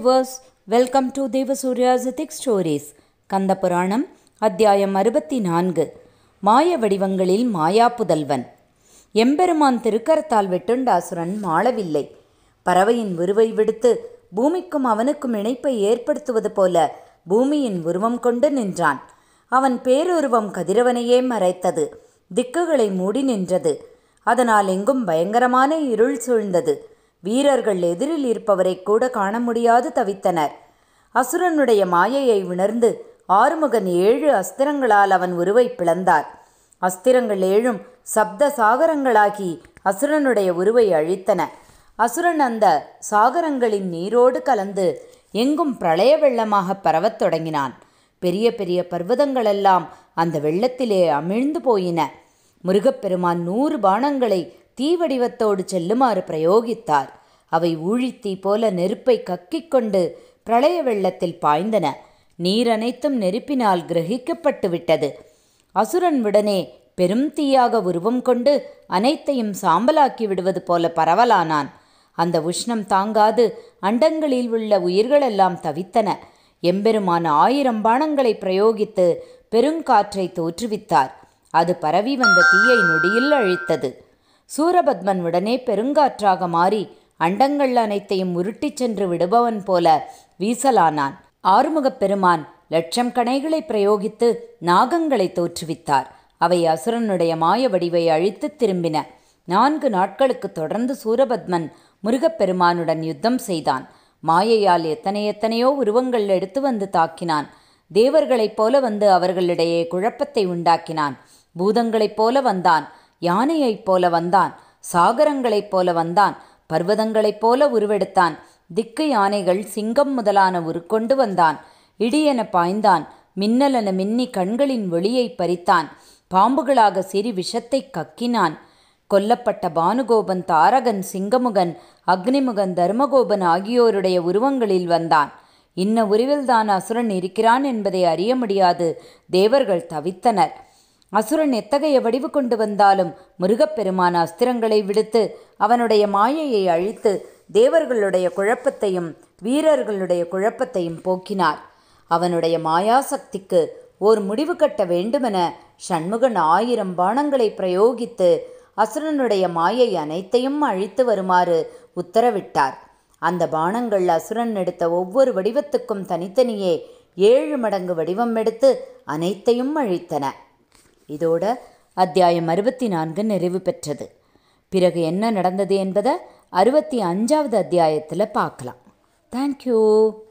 viewers welcome to Devasuryasiddhik stories Kanda Puranam அத்தியாயம் அறுபத்தி நான்கு மாய வடிவங்களில் மாயா புதல்வன் எம்பெருமான் திருக்கரத்தால் வெட்டுண்ட அசுரன் மாளவில்லை பறவையின் உருவை விடுத்து பூமிக்கும் அவனுக்கும் இணைப்பை ஏற்படுத்துவது போல பூமியின் உருவம் கொண்டு நின்றான் அவன் பேருருவம் கதிரவனையே மறைத்தது திக்குகளை மூடி நின்றது அதனால் எங்கும் பயங்கரமான இருள் சூழ்ந்தது வீரர்கள் எதிரில் இருப்பவரை கூட காண முடியாது தவித்தனர் அசுரனுடைய மாயையை உணர்ந்து ஆறுமுகன் ஏழு அஸ்திரங்களால் அவன் உருவை பிளந்தார் அஸ்திரங்கள் ஏழும் சப்த சாகரங்களாகி அசுரனுடைய உருவை அழித்தன அசுரன் அந்த சாகரங்களின் நீரோடு கலந்து எங்கும் பிரளய வெள்ளமாக பரவத் தொடங்கினான் பெரிய பெரிய பர்வதங்களெல்லாம் அந்த வெள்ளத்திலே அமிழ்ந்து போயின முருகப்பெருமான் நூறு பானங்களை தீ வடிவத்தோடு செல்லுமாறு பிரயோகித்தார் அவை ஊழித்தீ போல நெருப்பை கக்கிக் கொண்டு பிரளய வெள்ளத்தில் பாய்ந்தன நீர் அனைத்தும் நெருப்பினால் கிரகிக்கப்பட்டு விட்டது அசுரன் உடனே பெரும் தீயாக உருவம் கொண்டு அனைத்தையும் சாம்பலாக்கி விடுவது போல பரவலானான் அந்த உஷ்ணம் தாங்காது அண்டங்களில் உள்ள உயிர்களெல்லாம் தவித்தன எம்பெருமான் ஆயிரம் பானங்களை பிரயோகித்து பெருங்காற்றை தோற்றுவித்தார் அது பரவி வந்த தீயை நொடியில் அழித்தது சூரபத்மன் உடனே பெருங்காற்றாக மாறி அண்டங்கள் அனைத்தையும் உருட்டிச் சென்று விடுபவன் போல வீசலானான் ஆறுமுகப் பெருமான் லட்சம் கணைகளை பிரயோகித்து நாகங்களை தோற்றுவித்தார் அவை அசுரனுடைய மாய வடிவை அழித்து திரும்பின நான்கு நாட்களுக்கு தொடர்ந்து சூரபத்மன் முருகப்பெருமானுடன் யுத்தம் செய்தான் மாயையால் எத்தனை எத்தனையோ உருவங்கள் எடுத்து வந்து தாக்கினான் தேவர்களைப் போல வந்து அவர்களிடையே குழப்பத்தை உண்டாக்கினான் பூதங்களைப் போல வந்தான் யானையைப் போல வந்தான் சாகரங்களைப் போல வந்தான் பர்வதங்களைப் போல உருவெடுத்தான் திக்கு யானைகள் சிங்கம் முதலான உருக்கொண்டு வந்தான் இடியென பாய்ந்தான் மின்னலென மின்னி கண்களின் ஒளியை பறித்தான் பாம்புகளாக சிறி விஷத்தை கக்கினான் கொல்லப்பட்ட பானுகோபன் தாரகன் சிங்கமுகன் அக்னிமுகன் தர்மகோபன் ஆகியோருடைய உருவங்களில் வந்தான் இன்ன உருவில்தான் அசுரன் இருக்கிறான் என்பதை அறிய முடியாது தேவர்கள் தவித்தனர் அசுரன் எத்தகைய வடிவு கொண்டு வந்தாலும் முருகப்பெருமான அஸ்திரங்களை விடுத்து அவனுடைய மாயையை அழித்து தேவர்களுடைய குழப்பத்தையும் வீரர்களுடைய குழப்பத்தையும் போக்கினார் அவனுடைய மாயாசக்திக்கு ஓர் முடிவு கட்ட வேண்டுமென சண்முகன் ஆயிரம் பானங்களை பிரயோகித்து அசுரனுடைய மாயை அனைத்தையும் அழித்து வருமாறு உத்தரவிட்டார் அந்த பானங்கள் அசுரன் எடுத்த ஒவ்வொரு வடிவத்துக்கும் தனித்தனியே ஏழு மடங்கு வடிவம் எடுத்து அனைத்தையும் அழித்தன இதோட அத்தியாயம் அறுபத்தி நான்கு நிறைவு பெற்றது பிறகு என்ன நடந்தது என்பதை அறுபத்தி அஞ்சாவது அத்தியாயத்தில் பார்க்கலாம் தேங்க்யூ